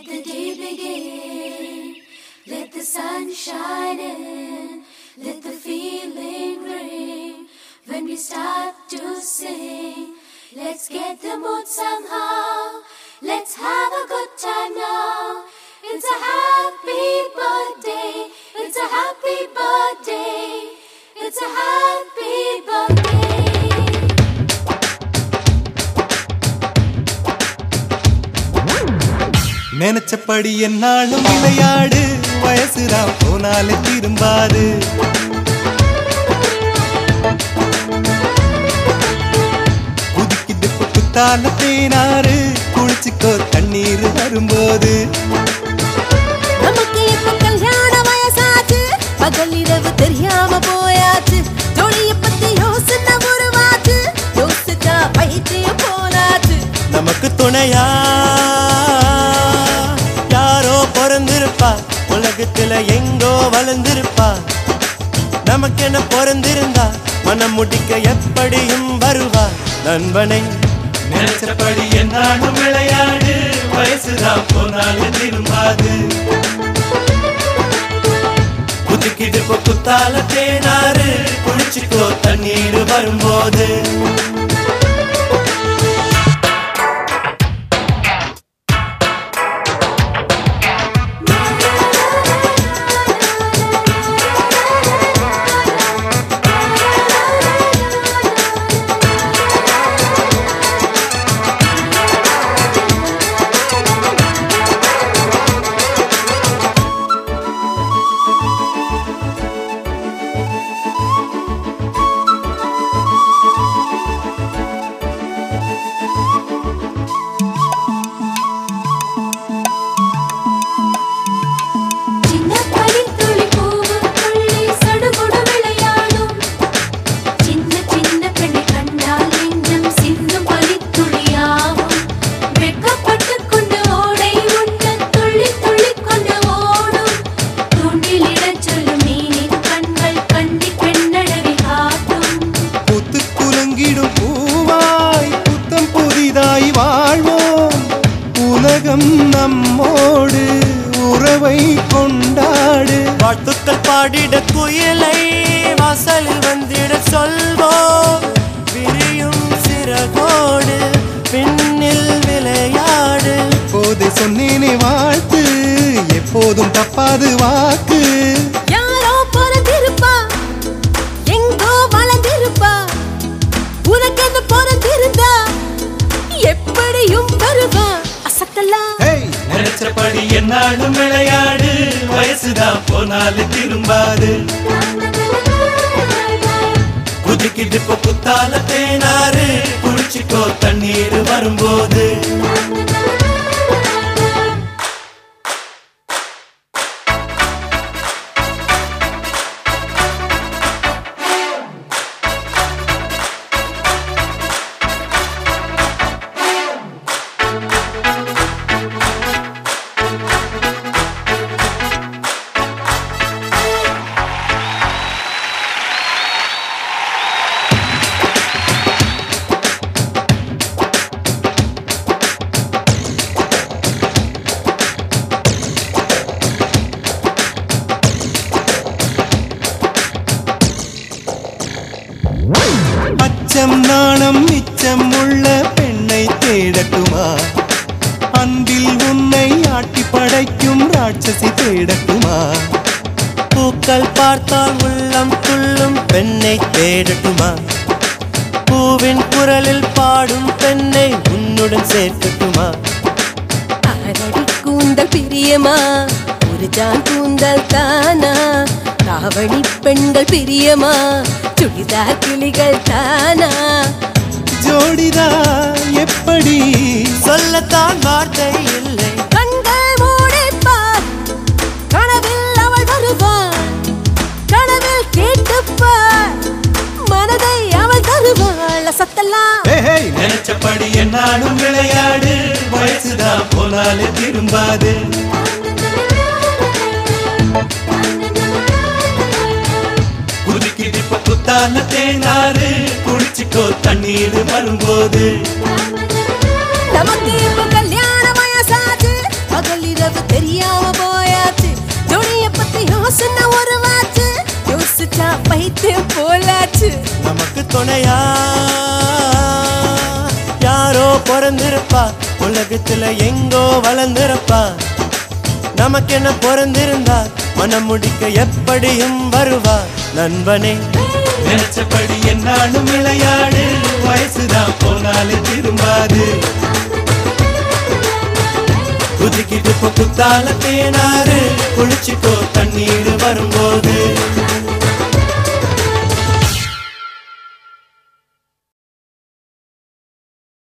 the day begin. Let the sun shine in. Let the feeling ring. When we start to sing, let's get the mood somehow. Let's have a good time now. It's a happy birthday. It's a happy birthday. It's a happy birthday. நினைச்சபடி என்னாலும் விளையாடு வயசுதான் போனாலும் திரும்பாது குதிக்குது குத்தால தேனாறு குளிச்சுக்கோ தண்ணீர் வரும்போது நமக்கு இப்ப கல்யாண வயசாச்சு பகல் இரவு தெரியாம போயாச்சு ஜோடிய பத்தி யோசனை உருவாச்சு யோசிச்சா பைத்தியம் போனாச்சு நமக்கு துணையா யாரோ பிறந்திருப்பா உலகத்துல எங்கோ வளர்ந்திருப்பா நமக்கென பிறந்திருந்தா மனம் முடிக்க எப்படியும் வருவா நண்பனை நினைச்சபடி என்னாலும் விளையாடு வயசுதான் போனாலும் திரும்பாது குதிக்கிட்டு போ குத்தால தேனாறு குளிச்சுக்கோ தண்ணீர் வரும்போது சின்ன பனித்துளி பூவும் துள்ளி சடுகுடு விளையாடும் சின்ன சின்ன பெண்ணை கண்டால் நெஞ்சம் சிந்தும் பனித்துளியாகும் வெட்கப்பட்டுக் கொண்டு ஓடை உண்ண துள்ளி துள்ளி கொண்டு ஓடும் தூண்டிலிடச் சொல்லும் மீனின் கண்கள் கண்டி பெண்ணழகை காட்டும் புத்து குலுங்கிடும் பூவாய் புத்தம் புதிதாய் வாழ்வோம் உலகம் நம்மோடு உறவை கொண்டாடு வாழ்த்துக்கள் பாடிட குயிலை வாசலில் வந்திட சொல்வோம் விரியும் சிறகோடு பின்னில் விளையாடு இப்போது சொன்னேனே வாழ்த்து எப்போதும் தப்பாது வாக்கு யாரோ பிறந்திருப்பா எங்கோ வளர்ந்திருப்பா உனக்கென்று பிறந்திருந்தா எப்படியும் வருவா அசத்தலாம் நினைச்சபடி என்னாலும் விளையாடு வயசுதான் போனாலும் திரும்பாது குதிக்கிட்டு இப்போ குத்தால தேனாறு குளிச்சுக்கோ தண்ணீர் வரும்போது அச்சம் நாணம் மிச்சம் உள்ள பெண்ணை தேடட்டுமா அன்பில் உன்னை ஆட்டி படைக்கும் ராட்சசி தேடட்டுமா பூக்கள் பார்த்தால் உள்ளம் துள்ளும் பெண்ணை தேடட்டுமா பூவின் குரலில் பாடும் பெண்ணை உன்னுடன் சேர்க்கட்டுமா அரடி கூந்தல் பிரியமா ஒரு ஜான் கூந்தல் தானா தாவணி பெண்கள் பிரியமா சுடிதார் கிளிகள் தானா ஜோடிதா எப்படி சொல்லத்தான் வார்த்தை இல்லை கண்கள் மூடிப்பார் கனவில் அவள் வருவாள் கனவில் கேட்டுப்பார் மனதை அவள் தருவாள் சத்தலாம் நினைச்சபடி என்னாலும் விளையாடு வயசுதான் போனாலே திரும்பாது குதிக்கிட்டு இப்ப குத்தால தேனாறு குடிச்சுக்கோ தண்ணீர் வரும்போது நமக்கு இப்ப கல்யாண வயசாச்சு பகல் இரவு நமக்கு துணையா யாரோ பிறந்திருப்பா உலகத்துல எங்கோ வளர்ந்திருப்பா நமக்கு என்ன பிறந்திருந்தா மனம் முடிக்க எப்படியும் வருவா நண்பனே நினைச்சபடி என்னாலும் விளையாடு வயசுதான் போனாலே திரும்பாது குதிக்கிட்டு இப்போ குத்தால தேனாறு குளிச்சுக்கோ தண்ணீர் வரும்போது